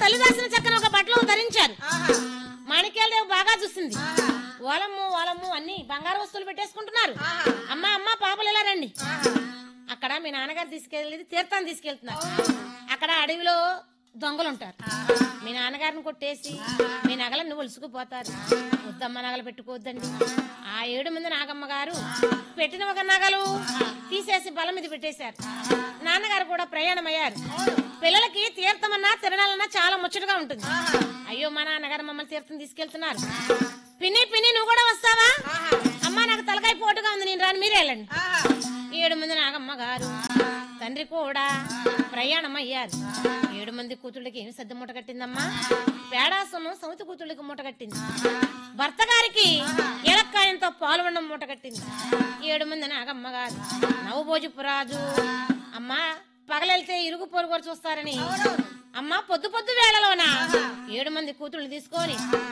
తల్లి దాసిన చక్కన ఒక బట్టలు ధరించారు మాణిక్యాలదేవి బాగా చూసింది ఓలమ్ము ఓలమ్ము అన్ని బంగారు వస్తువులు పెట్టేసుకుంటున్నారు అమ్మ అమ్మ పాపలు ఇలా రండి అక్కడ మీ నాన్నగారు తీసుకెళ్ళేది తీర్థాన్ని తీసుకెళ్తున్నారు అక్కడ అడవిలో దొంగలు ఉంటారు మీ నాన్నగారిని కొట్టేసి మీ నగలన్నీ ఒలుసుకుపోతారు వద్దమ్మ నగలు పెట్టుకోవద్దండి ఆ ఏడు మంది నాగమ్మ గారు పెట్టిన ఒక నగలు తీసేసి బల మీద పెట్టేశారు నాన్నగారు కూడా ప్రయాణమయ్యారు పిల్లలకి తీర్థమన్నా తిరణాలన్నా చాలా ముచ్చటగా ఉంటుంది అయ్యో మా నాన్నగారు మమ్మల్ని తీర్థం తీసుకెళ్తున్నారు పిన్ని పిన్ని నువ్వు కూడా వస్తావా అమ్మా నాకు తలకాయ పోటుగా ఉంది నేను రాని మీరే వెళ్ళండి ఏడు మంది నాగమ్మ గారు తండ్రి కూడా ప్రయాణం అయ్యారు ఏడు మంది కూతుళ్ళకి ఏమి సద్ద మూట కట్టిందమ్మా పేడాసనం సౌతి కూతుళ్ళకి మూట కట్టింది భర్త గారికి ఎలక్కాయంతో పాల్గొండం మూట కట్టింది ఏడు మంది నాగమ్మ గారు నవభోజపు రాజు అమ్మా పగలెళ్తే ఇరుగు పొరుగు చూస్తారని అమ్మా పొద్దు పొద్దు వేళలోన ఏడు మంది కూతుళ్ళు తీసుకొని